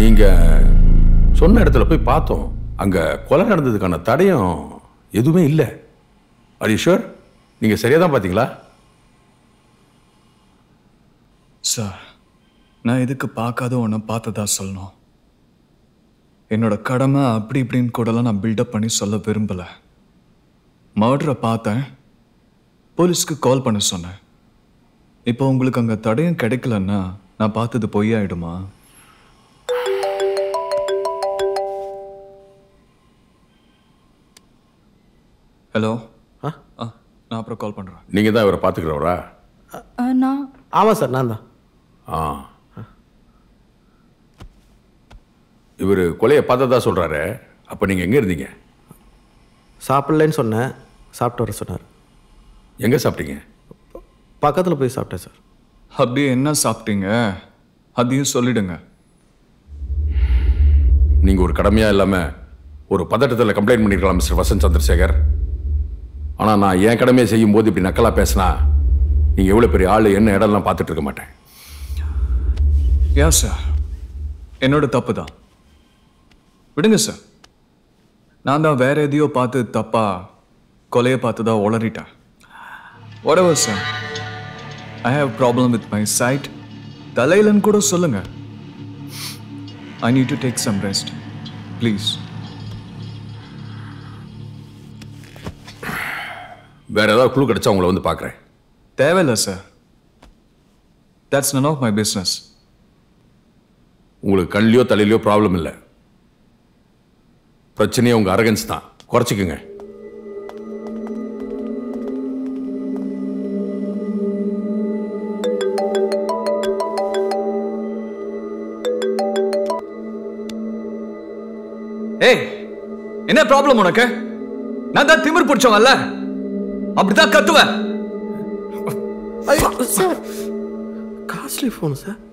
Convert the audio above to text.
நீங்க சொன்ன இடத்துல போய் பார்த்தோம் அங்க கொலை நடந்ததுக்கான தடயம் எதுவுமே இல்லை அது ஷூர் நீங்க சரியா தான் பார்த்தீங்களா சார் நான் எதுக்கு பார்க்காத ஒன்று பார்த்ததா சொல்லணும் என்னோட கடமை அப்படி இப்படின்னு கூடலாம் நான் பில்டப் பண்ணி சொல்ல விரும்பல மர்டரை பார்த்தேன் போலீஸ்க்கு கால் பண்ண சொன்னேன் இப்போ உங்களுக்கு அங்கே தடயம் கிடைக்கலன்னா நான் பார்த்தது பொய்யாயிடுமா ஹலோ ஆ? ஆ நான் அப்புறம் கால் பண்ணுறேன் நீங்க தான் இவரை பார்த்துக்கிறவரா நான் ஆமாம் சார் நான் தான் ஆ இவர் கொலையை பார்த்ததா சொல்றாரு அப்ப நீங்க எங்க இருந்தீங்க சாப்பிடலன்னு சொன்னேன் சாப்பிட்டு வர சொன்னார் எங்க சாப்பிட்டீங்க பக்கத்தில் போய் சாப்பிட்டேன் சார் அப்படியே என்ன சாப்பிட்டீங்க அதையும் சொல்லிடுங்க நீங்க ஒரு கடமையா இல்லாம ஒரு பதட்டத்தில் கம்ப்ளைண்ட் பண்ணிருக்கலாம் மிஸ்டர் வசந்த் சந்திரசேகர் ஆனா நான் என் கடமையை செய்யும் போது இப்படி நக்கலா பேசினா நீங்க எவ்வளவு பெரிய ஆளு என்ன இடம்லாம் பார்த்துட்டு இருக்க மாட்டேன் யா சார் என்னோட தப்பு தான் விடுங்க சார் நான் தான் வேற எதையோ பார்த்து தப்பா கொலையை பார்த்து தான் உளறிட்டேன் whatever sir I have problem with my sight தலையிலன்னு கூட சொல்லுங்க I need to take some rest please வேற ஏதாவது குழு கிடைச்சா உங்களை வந்து பார்க்குறேன் தேவையில்லை sir that's none of my business உங்களுக்கு கண்ணிலையோ தலையிலையோ ப்ராப்ளம் இல்லை பிரச்சனையே உங்க அரகன்ஸ் தான் குறைச்சிக்கங்க ஏய் என்ன ப்ராப்ளம் உனக்கு நான் தான் திமிர் பிடிச்சவன்ல அப்படிதான் கத்துவேன் சார் காஸ்ட்லி ஃபோன் சார்